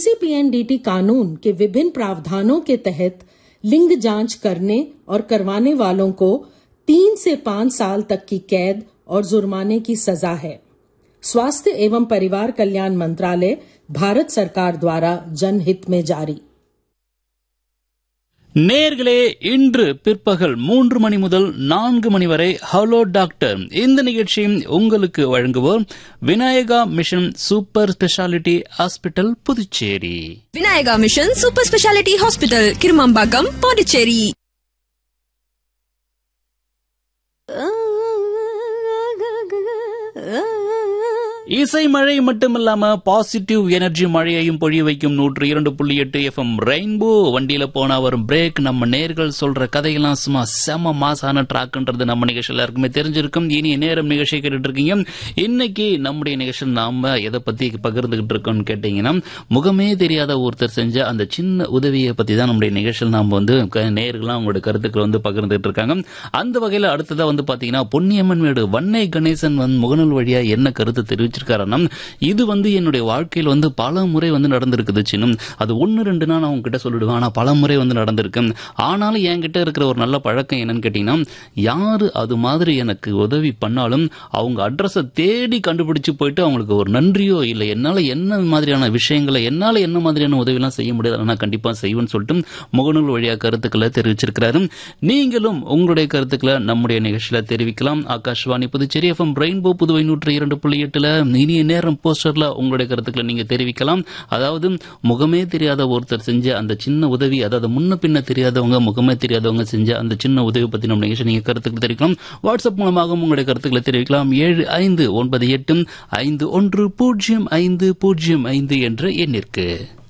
PCPNDT कानून के विभिन्न प्रावधानों के तहत लिंग जांच करने और करवाने वालों को तीन से पांच साल तक की कैद और जुर्माने की सजा है स्वास्थ्य एवं परिवार कल्याण मंत्रालय भारत सरकार द्वारा जनहित में जारी நேர்களே இன்று பிற்பகல் மூன்று மணி முதல் நான்கு மணி வரை ஹலோ டாக்டர் இந்த நிகழ்ச்சி உங்களுக்கு வழங்குவோர் Vinayaka mission super speciality hospital Puducherry Vinayaka mission super speciality hospital Kirumampakkam Pondicherry இசை மழை மட்டுமில்லாம பாசிட்டிவ் எனர்ஜி மழையையும் பொழிய வைக்கும் நூற்று இரண்டு புள்ளி எட்டு எஃப்எம் ரெயின்போ வண்டியில போனா வரும் பிரேக் நம்ம நேர்கள் சொல்ற கதையெல்லாம் சும்மா செம மாசான ட்ராக்ன்றது நம்ம நிகழ்ச்சியில் எல்லாருக்குமே தெரிஞ்சிருக்கும் இனி நேரம் நிகழ்ச்சி கேட்டுட்டு இருக்கீங்க இன்னைக்கு நம்முடைய நிகழ்ச்சியில் நாம எதை பத்தி பகிர்ந்துகிட்டு இருக்கோம்னு கேட்டீங்கன்னா முகமே தெரியாத ஒருத்தர் செஞ்ச அந்த சின்ன உதவியை பத்தி தான் நம்முடைய நிகழ்ச்சியில் நாம வந்து க- நேயர்கள்லாம் அவங்களோட கருத்துக்களை வந்து பகிர்ந்துட்டு இருக்காங்க அந்த வகையில அடுத்ததா வந்து பாத்தீங்கன்னா பொன்னியம்மன் வீடு வன்னை கணேசன் வந்து முகநூல் வழியா என்ன கருத்து தெரிவிச்சிருக்காருன்னா இது வந்து என்னுடைய வாழ்க்கையில் வந்து பல முறை வந்து நடந்திருக்குது சின்னம் அது ஒன்னு ரெண்டுனா நான் உங்ககிட்ட சொல்லிடுவேன் ஆனா பல முறை வந்து நடந்திருக்கு ஆனாலும் என்கிட்ட இருக்கிற ஒரு நல்ல பழக்கம் என்னன்னு கேட்டீங்கன்னா யாரு அது மாதிரி எனக்கு உதவி பண்ணாலும் அவங்க அட்ரஸை தேடி கண்டுபிடிச்சு போயிட்டு அவங்களுக்கு ஒரு நன்றியோ இல்லை என்னால என்ன மாதிரியான விஷயங்களை என்னால என்ன மாதிரியான உதவிலாம் செய்ய முடியாது ஆனா கண்டிப்பா செய்வேன்னு சொல்லிட்டு முகநூல் வழியா கருத்துக்களை தெரிவிச்சிருக்கிறாரு நீங்களும் உங்களுடைய கருத்துக்களை நம்முடைய நிகழ்ச்சியில தெரிவிக்கலாம் ஆகாஷ்வாணி புதுச்சேரி எஃப்எம் ரெயின்போ புதுவை நூற்றி இரண்டு புள்ளி எட்டுல இனிய நேரம் போஸ்டர்ல உங்களுடைய கருத்துக்களை நீங்க தெரிவிக்கலாம் அதாவது முகமே தெரியாத ஒருத்தர் செஞ்ச அந்த சின்ன உதவி அதாவது முன்ன பின்ன தெரியாதவங்க முகமே தெரியாதவங்க செஞ்ச அந்த சின்ன உதவி பத்தி நம்ம நிகழ்ச்சி நீங்க கருத்துக்கள் தெரிவிக்கலாம் வாட்ஸ்அப் மூலமாக உங்களுடைய கருத்துக்களை தெரிவிக்கலாம் ஏழு ஐந்து ஒன்பது எட்டு ஐந்து ஒன்று பூஜ்ஜியம் ஐந்து பூஜ்ஜியம் ஐந்து என்ற எண்ணிற்கு